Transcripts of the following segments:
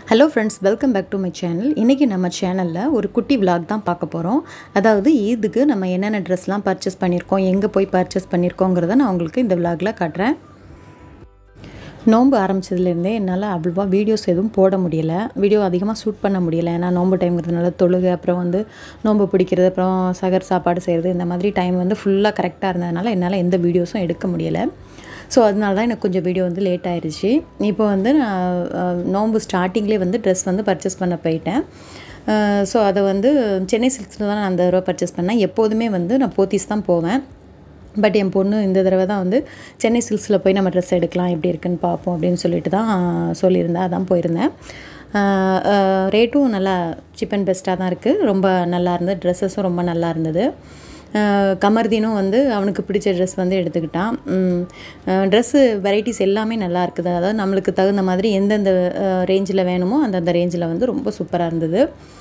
hello friends welcome back to my channel இன்றைக்கி நம்ம சேனலில் ஒரு குட்டி vlog தான் பார்க்க போகிறோம் அதாவது ஈதுக்கு நம்ம என்னென்ன ட்ரெஸ்லாம் பர்ச்சேஸ் பண்ணியிருக்கோம் எங்கே போய் பர்ச்சேஸ் பண்ணியிருக்கோங்கிறத நான் உங்களுக்கு இந்த vlogல காட்டுறேன் நோன்பு ஆரம்பிச்சதுலேருந்தே என்னால் அவ்வளோவா வீடியோஸ் எதுவும் போட முடியலை வீடியோ அதிகமாக ஷூட் பண்ண முடியலை ஏன்னா நோன்பு டைம்ங்கிறதுனால தொழுகை அப்புறம் வந்து நோன்பு பிடிக்கிறது அப்புறம் சகர் சாப்பாடு செய்கிறது இந்த மாதிரி டைம் வந்து ஃபுல்லாக கரெக்டாக இருந்ததுனால என்னால் எந்த வீடியோஸும் எடுக்க முடியலை ஸோ அதனால தான் எனக்கு கொஞ்சம் வீடியோ வந்து லேட் ஆயிடுச்சு இப்போ வந்து நான் அஹ், நோன்பு ஸ்டார்டிங்லேயே வந்து ட்ரெஸ் வந்து பர்ச்சேஸ் பண்ண போயிட்டேன் ஸோ அதை வந்து சென்னை சில்க்ஸில் தான் நான் அந்த தடவை பர்ச்சேஸ் பண்ணேன் எப்போதுமே வந்து நான் போத்தீஸ் தான் போவேன் பட் என் பொண்ணு இந்த தடவை தான் வந்து சென்னை சில்க்ஸில் போய் நம்ம ட்ரெஸ் எடுக்கலாம் எப்படி இருக்குன்னு பார்ப்போம் அப்படின்னு சொல்லிட்டு தான் சொல்லியிருந்தேன் அதான் போயிருந்தேன் ரேட்டும் நல்லா சீப் அண்ட் பெஸ்ட்டாக தான் இருக்குது ரொம்ப நல்லா இருந்தது ட்ரெஸ்ஸஸும் ரொம்ப நல்லா இருந்தது அஹ் கமர்தீனும் வந்து அவனுக்கு பிடிச்ச ட்ரெஸ் வந்து எடுத்துக்கிட்டான் ட்ரெஸ்ஸு வெரைட்டிஸ் எல்லாமே நல்லா இருக்குது அதாவது நம்மளுக்கு தகுந்த மாதிரி எந்தெந்த ரேஞ்சில் வேணுமோ அந்தந்த ரேஞ்சில் வந்து ரொம்ப சூப்பராக இருந்தது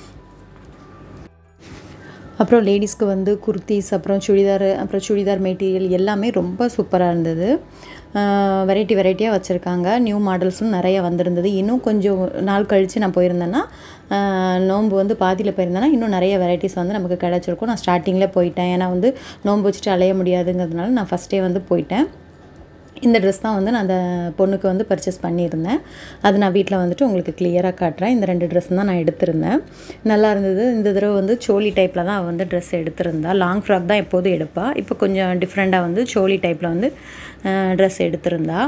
அப்புறம் லேடிஸ்க்கு வந்து குர்த்திஸ் அப்புறம் சுடிதார் அப்புறம் சுடிதார் மெட்டீரியல் எல்லாமே ரொம்ப சூப்பராக இருந்தது வெரைட்டி வெரைட்டியாக வச்சுருக்காங்க நியூ மாடல்ஸும் நிறைய வந்திருந்தது இன்னும் கொஞ்சம் நாள் கழித்து நான் போயிருந்தேன்னா ஆஹ் நோன்பு வந்து பாதியில் போயிருந்தேன்னா இன்னும் நிறைய வெரைட்டிஸ் வந்து நமக்கு கிடச்சிருக்கும் நான் ஸ்டார்டிங்கில் போயிட்டேன் ஏன்னா வந்து நோன்பு வச்சுட்டு அலைய முடியாதுங்கிறதுனால நான் ஃபஸ்ட்டே வந்து போயிட்டேன் இந்த ட்ரெஸ் தான் வந்து நான் அந்த பொண்ணுக்கு வந்து பர்ச்சேஸ் பண்ணியிருந்தேன் அது நான் வீட்டில் வந்துட்டு உங்களுக்கு கிளியராக காட்டுறேன் இந்த ரெண்டு ட்ரெஸ் தான் நான் எடுத்திருந்தேன் நல்லா இருந்தது இந்த தடவை வந்து சோலி டைப்பில் தான் அவள் வந்து ட்ரெஸ் எடுத்திருந்தா லாங் ஃப்ராக் தான் எப்போதும் எடுப்பாள் இப்போ கொஞ்சம் டிஃப்ரெண்ட்டாக வந்து சோலி டைப்பில் வந்து ட்ரெஸ் எடுத்திருந்தா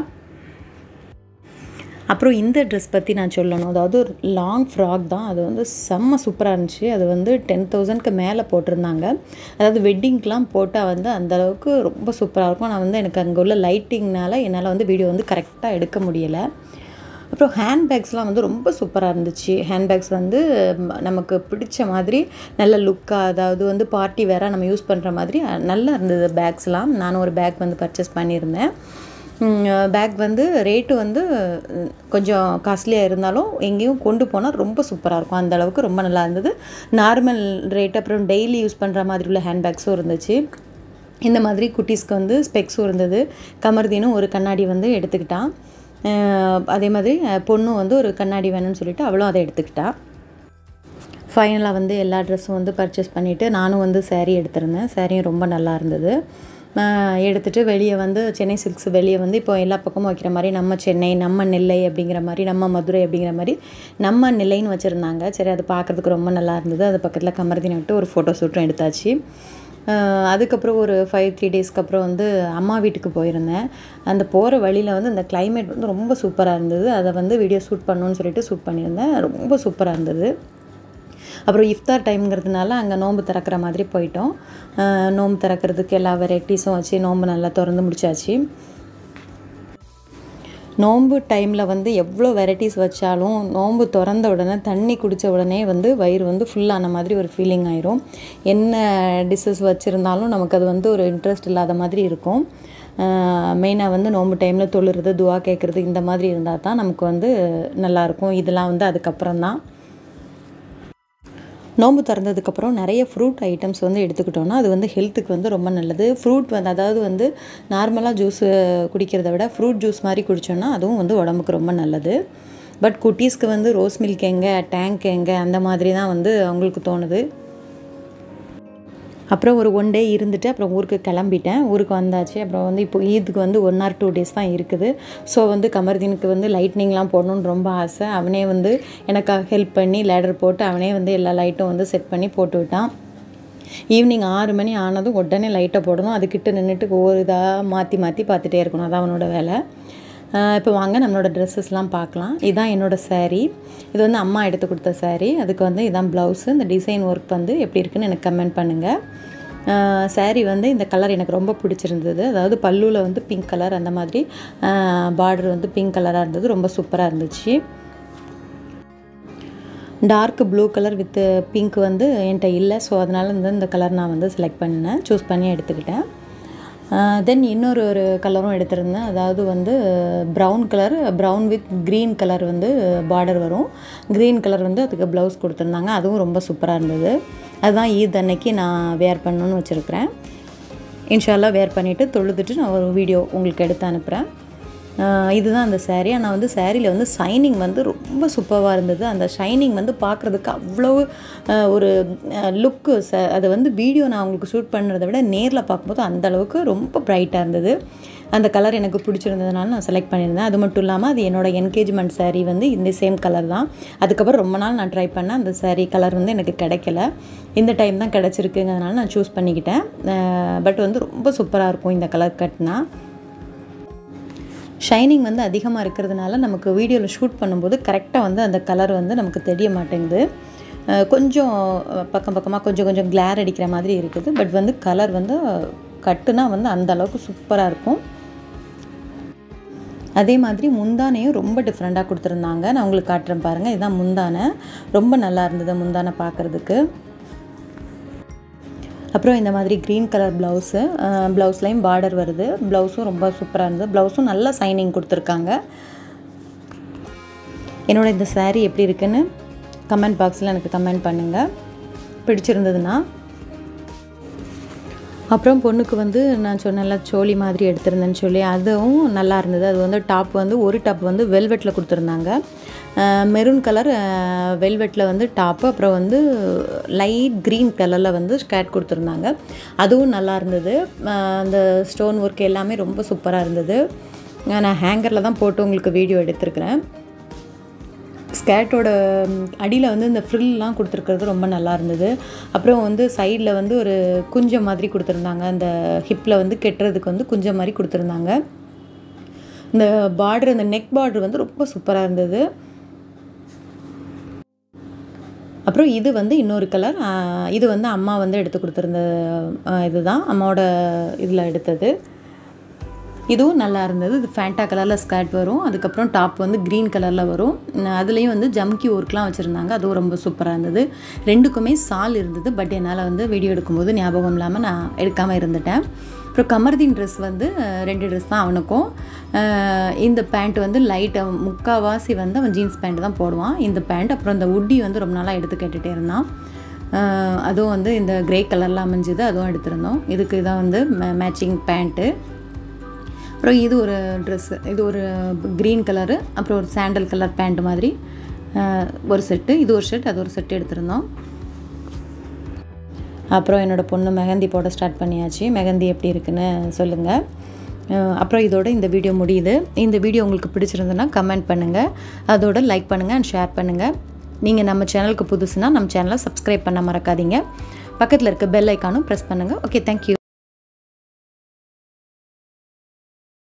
அப்புறம் இந்த ட்ரெஸ் பற்றி நான் சொல்லணும் அதாவது ஒரு லாங் ஃப்ராக் தான் அது வந்து செம்ம சூப்பராக இருந்துச்சு அது வந்து டென் தௌசண்ட்க்கு மேலே போட்டிருந்தாங்க அதாவது வெட்டிங்க்கெலாம் போட்டால் வந்து அந்த அளவுக்கு ரொம்ப சூப்பராக இருக்கும் நான் வந்து எனக்கு அங்கே உள்ள லைட்டிங்னால என்னால் வந்து வீடியோ வந்து கரெக்டாக எடுக்க முடியலை அப்புறம் ஹேண்ட்பேக்ஸ்லாம் வந்து ரொம்ப சூப்பராக இருந்துச்சு ஹேண்ட்பேக்ஸ் வந்து ம், நமக்கு பிடிச்ச மாதிரி நல்ல லுக்காக அதாவது வந்து பார்ட்டி வேற நம்ம யூஸ் பண்ணுற மாதிரி அஹ், நல்லா இருந்தது பேக்ஸ்லாம் நானும் ஒரு பேக் வந்து பர்ச்சேஸ் பண்ணியிருந்தேன் பேக் வந்து ரேட்டு வந்து உம், கொஞ்சம் காஸ்ட்லியாக இருந்தாலும் எங்கேயும் கொண்டு போனால் ரொம்ப சூப்பராக இருக்கும் அந்த அளவுக்கு ரொம்ப நல்லா இருந்தது நார்மல் ரேட் அப்புறம் டெய்லி யூஸ் பண்ணுற மாதிரி உள்ள ஹேண்ட்பேக்ஸும் இருந்துச்சு இந்த மாதிரி குட்டீஸ்க்கு வந்து ஸ்பெக்ஸும் இருந்தது கமர்தீனும் ஒரு கண்ணாடி வந்து எடுத்துக்கிட்டான் அஹ் அதே மாதிரி அஹ், பொண்ணும் வந்து ஒரு கண்ணாடி வேணும்னு சொல்லிட்டு அவளும் அதை எடுத்துக்கிட்டா ஃபைனலாக வந்து எல்லா ட்ரெஸ்ஸும் வந்து பர்ச்சேஸ் பண்ணிவிட்டு நானும் வந்து saree எடுத்திருந்தேன் சாரியும் ரொம்ப நல்லா இருந்தது ஆஹ் எடுத்துட்டு வெளியே வந்து சென்னை சில்க்ஸ் வெளியே வந்து இப்போ எல்லா பக்கமும் வைக்கிற மாதிரி நம்ம சென்னை நம்ம நெல்லை அப்படிங்கிற மாதிரி நம்ம மதுரை அப்படிங்கிற மாதிரி நம்ம நெல்லைன்னு வச்சுருந்தாங்க சரி அது பார்க்குறதுக்கு ரொம்ப நல்லா இருந்தது அது பக்கத்தில் கமர்தினை விட்டு ஒரு ஃபோட்டோ ஷூட்டும் எடுத்தாச்சு ஆஹ் அதுக்கப்புறம் ஒரு ஃபைவ் த்ரீ டேஸ்க்கு அப்புறம் வந்து அம்மா வீட்டுக்கு போயிருந்தேன் அந்த போகிற வழியில் வந்து அந்த climate வந்து ரொம்ப சூப்பராக இருந்தது அதை வந்து வீடியோ ஷூட் பண்ணணும்னு சொல்லிட்டு ஷூட் பண்ணியிருந்தேன் ரொம்ப சூப்பராக இருந்தது அப்புறம் இஃப்தார் டைம்ங்கிறதுனால அங்கே நோன்பு திறக்கிற மாதிரி போயிட்டோம் ஆஹ் நோன்பு திறக்கிறதுக்கு எல்லா வெரைட்டிஸும் வச்சு நோன்பு நல்லா திறந்து முடிச்சாச்சு நோன்பு டைமில் வந்து எவ்வளோ வெரைட்டிஸ் வச்சாலும் நோன்பு திறந்த உடனே தண்ணி குடித்த உடனே வந்து வயிறு வந்து ஃபுல்லான மாதிரி ஒரு ஃபீலிங் ஆயிரும் என்ன டிஷ்ஷஸ் வச்சுருந்தாலும் நமக்கு அது வந்து ஒரு இன்ட்ரெஸ்ட் இல்லாத மாதிரி இருக்கும் மெயினாக வந்து நோன்பு டைமில் தொழுறது துவா கேட்குறது இந்த மாதிரி இருந்தால் தான் நமக்கு வந்து நல்லாயிருக்கும் இதெல்லாம் வந்து அதுக்கப்புறம் தான் நோன்பு திறந்ததுக்கப்புறம் நிறைய ஃப்ரூட் ஐட்டம்ஸ் வந்து எடுத்துக்கிட்டோம்னா அது வந்து ஹெல்த்துக்கு வந்து ரொம்ப நல்லது ஃப்ரூட் வந்து அதாவது வந்து நார்மலாக ஜூஸ் குடிக்கிறத விட ஃப்ரூட் ஜூஸ் மாதிரி குடித்தோம்னா அதுவும் வந்து உடம்புக்கு ரொம்ப நல்லது பட் குட்டீஸ்க்கு வந்து ரோஸ் மில்க் எங்கே டேங்க் எங்கே அந்த மாதிரி தான் வந்து அவங்களுக்கு தோணுது அப்புறம் ஒரு ஒன் டே இருந்துட்டு அப்புறம் ஊருக்கு கிளம்பிட்டேன் ஊருக்கு வந்தாச்சு அப்புறம் வந்து இப்போ ஈதுக்கு வந்து ஒன் ஆர் டூ டேஸ் தான் இருக்குது ஸோ வந்து கமர்தீனுக்கு வந்து லைட்னிங்லாம் போடணுன்னு ரொம்ப ஆசை அவனே வந்து எனக்காக ஹெல்ப் பண்ணி லேடர் போட்டு அவனே வந்து எல்லா லைட்டும் வந்து செட் பண்ணி போட்டு விட்டான் ஈவினிங் ஆறு மணி ஆனதும் உடனே லைட்டை போடணும் அதுக்கிட்ட நின்றுட்டு ஒவ்வொரு இதாக மாற்றி மாற்றி பார்த்துட்டே இருக்கணும் அதான் அவனோட வேலை இப்போ வாங்க நம்மளோட ட்ரெஸ்ஸஸ்லாம் பார்க்கலாம் இதுதான் என்னோடய saree இது வந்து அம்மா எடுத்து கொடுத்த saree அதுக்கு வந்து இதான் ப்ளவுஸு இந்த டிசைன் ஒர்க் வந்து எப்படி இருக்குன்னு எனக்கு கமெண்ட் பண்ணுங்கள் saree வந்து இந்த கலர் எனக்கு ரொம்ப பிடிச்சிருந்தது அதாவது பல்லுவில் வந்து பிங்க் கலர் அந்த மாதிரி பார்டர் வந்து பிங்க் கலராக இருந்தது ரொம்ப சூப்பராக இருந்துச்சு dark blue colour with pink வந்து என்கிட்ட இல்லை ஸோ அதனால் வந்து இந்த கலர் நான் வந்து செலக்ட் பண்ணினேன் சூஸ் பண்ணி எடுத்துக்கிட்டேன் தென் இன்னொரு ஒரு கலரும் எடுத்திருந்தேன் அதாவது வந்து brown colour brown with green colour வந்து பார்டர் வரும் க்ரீன் கலர் வந்து அதுக்கு ப்ளவுஸ் கொடுத்துருந்தாங்க அதுவும் ரொம்ப சூப்பராக இருந்தது அதுதான் ஈத் அன்னைக்கு நான் வேர் பண்ணணும்னு வச்சுருக்கிறேன் இன்ஷால்லா வேர் பண்ணிவிட்டு தொழுதுட்டு நான் ஒரு வீடியோ உங்களுக்கு எடுத்து அனுப்புகிறேன் ஆஹ் இதுதான் அந்த saree ஆனால் வந்து சாரியில் வந்து ஷைனிங் வந்து ரொம்ப சூப்பராக இருந்தது அந்த ஷைனிங் வந்து பார்க்குறதுக்கு அவ்வளோ ஆஹ் ஒரு லுக்கு ச அது வந்து வீடியோ நான் உங்களுக்கு ஷூட் பண்ணுறதை விட நேரில் பார்க்கும்போது அந்த அளவுக்கு ரொம்ப ப்ரைட்டாக இருந்தது அந்த கலர் எனக்கு பிடிச்சிருந்ததுனால நான் செலக்ட் பண்ணியிருந்தேன் அது மட்டும் இல்லாமல் அது என்னோட என்கேஜ்மெண்ட் saree வந்து இந்த சேம் கலர் தான் அதுக்கப்புறம் ரொம்ப நாள் நான் ட்ரை பண்ணேன் அந்த saree கலர் வந்து எனக்கு கிடைக்கல இந்த டைம் தான் கிடச்சிருக்குங்கிறதுனால நான் சூஸ் பண்ணிக்கிட்டேன் பட் வந்து ரொம்ப சூப்பராக இருக்கும் இந்த கலர் கட்டினா ஷைனிங் வந்து அதிகமாக இருக்கிறதுனால நமக்கு வீடியோவில் ஷூட் பண்ணும்போது கரெக்டாக வந்து அந்த கலர் வந்து நமக்கு தெரிய மாட்டேங்குது அஹ் கொஞ்சம் பக்கம் பக்கமாக கொஞ்சம் கொஞ்சம் கிளார் அடிக்கிற மாதிரி இருக்குது பட் வந்து கலர் வந்து கட்டுனா வந்து அந்த அளவுக்கு சூப்பராக இருக்கும் அதே மாதிரி முந்தானையும் ரொம்ப டிஃப்ரெண்ட்டாக கொடுத்துருந்தாங்க நான் உங்களுக்கு காட்டுறேன் பாருங்கள் இதுதான் முந்தானை ரொம்ப நல்லா இருந்தது முந்தானை பார்க்குறதுக்கு அப்புறம் இந்த மாதிரி க்ரீன் கலர் ப்ளவுஸு ப்ளவுஸ்லையும் பார்டர் வருது ப்ளவுஸும் ரொம்ப சூப்பராக இருந்தது ப்ளவுஸும் நல்ல சைனிங் கொடுத்துருக்காங்க என்னோட இந்த saree எப்படி இருக்குன்னு கமெண்ட் பாக்ஸில் எனக்கு கமெண்ட் பண்ணுங்கள் பிடிச்சிருந்ததுன்னா அப்புறம் பொண்ணுக்கு வந்து நான் சொன்னேன்ல சோலி மாதிரி எடுத்திருந்தேன்னு சொல்லி அதுவும் நல்லா இருந்தது அது வந்து டாப் வந்து ஒரு டாப் வந்து வெல்வெட்டில் கொடுத்துருந்தாங்க மெரூன் கலர் வெல்வெட்டில் வந்து டாப்பு அப்புறம் வந்து லைட் க்ரீன் கலரில் வந்து ஸ்கேட் கொடுத்துருந்தாங்க அதுவும் நல்லா இருந்தது அஹ் அந்த ஸ்டோன் ஒர்க் எல்லாமே ரொம்ப சூப்பராக இருந்தது நான் ஹேங்கரில் தான் போட்டு உங்களுக்கு வீடியோ எடுத்திருக்கிறேன் ஸ்கேர்ட்டோட அடியில் வந்து இந்த ஃப்ரில்லாம் கொடுத்துருக்கிறது ரொம்ப நல்லா இருந்தது அப்புறம் வந்து சைடில் வந்து ஒரு குஞ்சம் மாதிரி கொடுத்துருந்தாங்க அந்த ஹிப்பில் வந்து கெட்டுறதுக்கு வந்து குஞ்சம் மாதிரி கொடுத்துருந்தாங்க இந்த பார்டர் இந்த நெக் பார்டர் வந்து ரொம்ப சூப்பராக இருந்தது அப்புறம் இது வந்து இன்னொரு கலர் இது வந்து அம்மா வந்து எடுத்து கொடுத்துருந்த ஆஹ் இதுதான் அம்மாவோட இதில் எடுத்தது இதுவும் நல்லா இருந்தது இது ஃபேண்டா கலரில் ஸ்கர்ட் வரும் அதுக்கப்புறம் டாப் வந்து க்ரீன் கலரில் வரும் ந- அதுலேயும் வந்து ஜம்கி ஒர்க்லாம் வச்சுருந்தாங்க அதுவும் ரொம்ப சூப்பராக இருந்தது ரெண்டுக்குமே சால் இருந்தது பட் என்னால் வந்து வீடியோ எடுக்கும்போது ஞாபகம் இல்லாமல் நான் எடுக்காமல் இருந்துட்டேன் அப்புறம் கமர்தீன் ட்ரெஸ் வந்து அஹ், ரெண்டு ட்ரெஸ் தான் அவனுக்கும் அஹ், இந்த பேண்ட் வந்து லைட் முக்காவாசி வந்து அவன் ஜீன்ஸ் பேண்ட் தான் போடுவான் இந்த பேண்ட் அப்புறம் இந்த உட்டி வந்து ரொம்ப நாளாக எடுத்து கேட்டுகிட்டே இருந்தான் அஹ், அதுவும் வந்து இந்த கிரே கலரில் அமைஞ்சுது அதுவும் எடுத்திருந்தோம் இதுக்கு இதான் வந்து மேட்சிங் பேண்ட்டு அப்புறம் இது ஒரு ட்ரெஸ்ஸு இது ஒரு க்ரீன் கலரு அப்புறம் ஒரு சாண்டல் கலர் பேண்ட் மாதிரி அஹ், ஒரு செட்டு இது ஒரு செட் அது ஒரு செட்டு எடுத்திருந்தோம் அப்புறம் என்னோடய பொண்ணு மெஹந்தி போட ஸ்டார்ட் பண்ணியாச்சு மெஹந்தி எப்படி இருக்குன்னு சொல்லுங்கள் அஹ், அப்புறம் இதோட இந்த வீடியோ முடியுது இந்த வீடியோ உங்களுக்கு பிடிச்சிருந்ததுன்னா கமெண்ட் பண்ணுங்கள் அதோட லைக் பண்ணுங்கள் அண்ட் ஷேர் பண்ணுங்கள் நீங்கள் நம்ம சேனலுக்கு புதுசுனா நம்ம சேனலை சப்ஸ்கிரைப் பண்ண மறக்காதீங்க பக்கத்தில் இருக்க பெல் ஐக்கானும் ப்ரெஸ் பண்ணுங்கள் ஓகே தேங்க்யூ